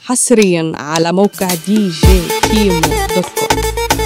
حصريا على موقع دي جي كيمو دوت كوم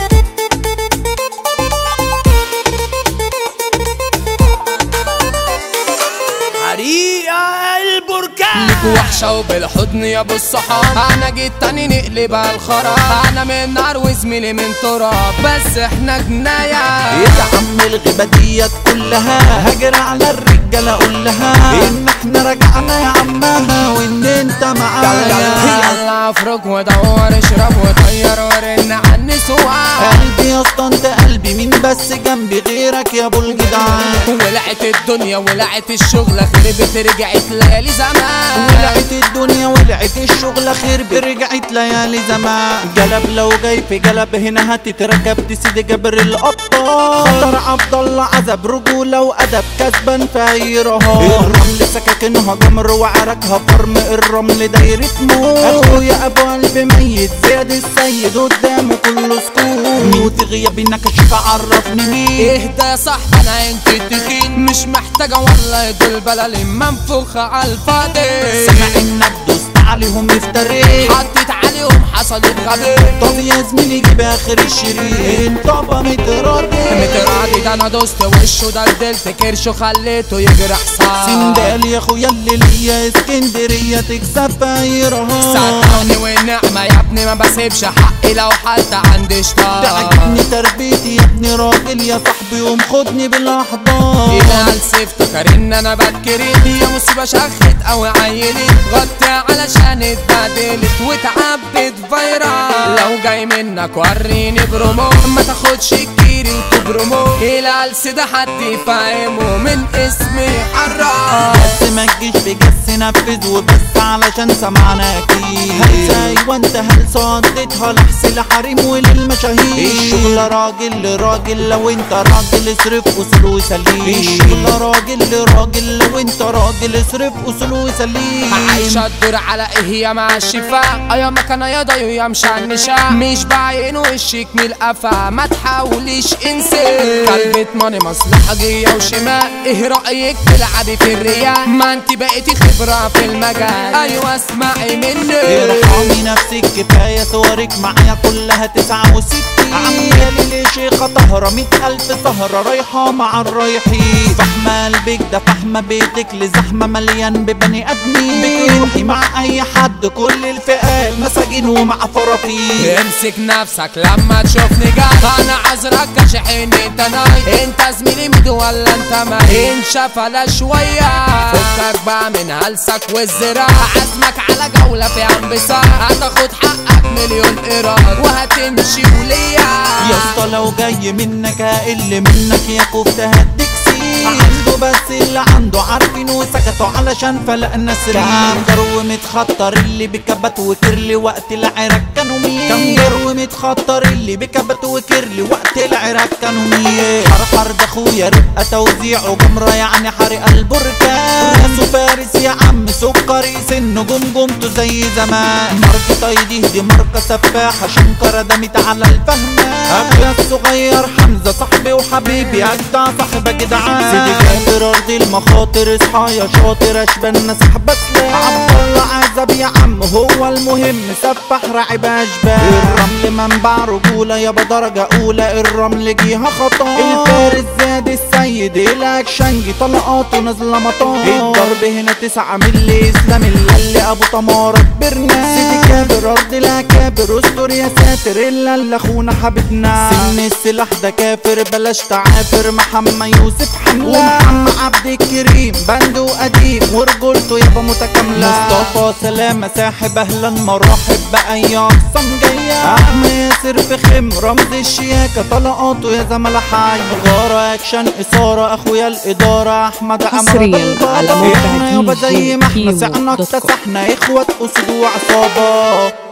حريقة البركان ليك وحشة وبالحضن يا ابو الصحاب انا جيت تاني نقلبها الخراب انا من نار وزميلي من تراب بس احنا جناية يا عم الغيبة ديت كلها هاجر على الرجالة قول لها ان احنا رجعنا يا عمها وان انت معايا يلا افرج ودور اشرب وطير ورن على النسوان قلبي يا اسطى انت قلبي مين بس جنبي غيرك يا ابو الجدعان ولعت الدنيا ولعت الشغل خربت رجعت ليالي زمان ولعت الدنيا ولعت الشغل خرب رجعت ليالي زمان جلب لو جاي في جلب هنا هتتركب تسيد جبر الابطال خطر عبد الله عزب رجوله وادب كسبان في اي رهان الرمل سكاكنها جمر وعركها فرم الرمل دايرة موت اخويا ابو قلبي ميت زياد السيد قدامه كله سكوت موت غيابي نكشف عرفني مين اهدى يا صاحبي انا انت تخين مش محتاجة والله دول بلالين منفوخة على الفاضي سمع انك دوست عليهم افتريت حطيت عليهم حصلت غبي طب يا زميلي جيب اخر الشريط طب متراضي متراضي ده انا دوست وشه دلدلت كرشه خليته يجرح صار سندال يا اخويا اللي ليا اسكندريه تكسب في اي رهان صدقني والنعمة يا ابني ما بسيبش حقي لو حتى عندي شطار تعجبني تربيتي يا ابني راجل يا صاحبي ومخدني بالاحضان إلى افتكر ان انا بتكري يا مصيبة شخت او عيلي غطي علشان اتبهدلت واتعبت فيرال لو جاي منك وريني برومو ما تاخدش كتير وتبرمو الى ده حد يفهمه من اسمي حرام بس ما تجيش بجس نفذ وبس علشان سمعنا اكيد هل وانت هل صدتها لحس الحريم وللمشاهير الشغل راجل لراجل لو انت راجل اصرف اصول وسليم الشغل راجل لراجل لو انت راجل اصرف اصول وسليم عايشة تدور على ايه يا مع الشفاء ايا ما كان يا ضيو يا مشنشة مش باين وشك من القفا ما تحاوليش انسي قلبة ماني مصلحة جاية وشمال ايه رأيك تلعبي في الرياء ما انت بقيتي خبرة في المجال ايوه اسمعي مني ارحمي نفسك كفاية صورك معايا كلها تسعة وستين عمالي ليه شيخة طهرة مية ألف سهرة رايحة مع الرايحين فحمة قلبك ده فحمة بيتك لزحمة مليان ببني آدمين بتروحي مع أي حد كل الفئات مساجين ومع فرافير امسك نفسك لما تشوفني جاي انا عذرك كشحين انت ناي انت زميلي ميد ولا انت ماي انشفلة شوية فكك بقى من هلسك والزراع عزمك على جولة في انبساط هتاخد حقك مليون ايراد وهتمشي وليا يا اسطى لو جاي منك هقل منك يا كفتة هديك سين عنده بس اللي عنده عارفين وسكتوا علشان فلقنا سرير كان جرو متخطر اللي بكبت وكرلي وقت العراك كانوا مين كان جرو متخطر اللي بكبت وكرلي وقت العراك كانوا مين حرحر ده اخويا رقة توزيع وجمرة يعني حرق البركان راسه فارس يا عم سكري سنه جمجمته زي زمان ماركة ايدي دي ماركة سفاحة شنكرة دمت على الفهمان اخويا الصغير حمزة صاحبي وحبيبي اجدع صاحب جدعان سيدي جابر ارض المخاطر اصحى يا شاطر اشبالنا سحبة سلاح عبد الله عزب يا عم هو المهم سفح رعب اشبال الرمل منبع رجولة يابا درجة اولى الرمل جيها خطا الفارس زاد السيد الاكشنجي طلقاته نازلة مطار الضرب هنا تسعة ملي اسلام اللي ابو تمارة كبرنا سيدي كابر ارض الاكابر استر يا ساتر الا اللي اخونا حبيبنا سن السلاح ده كافر بلاش تعافر محمد يوسف حملة ومحمد عبد الكريم بند وقديم ورجولته يابا متكاملة مصطفى سلامة ساحب اهلا مرحب باي اقسام جاية احمد ياسر في خم رمز الشياكة طلقاته يا زملاء حي غارة اكشن اثارة اخويا الادارة احمد عمر حصرياً على موقع احنا يابا دي زي جي ما احنا كيمو سعنا دوت كوم. اكتسحنا اخوة اسود وعصابة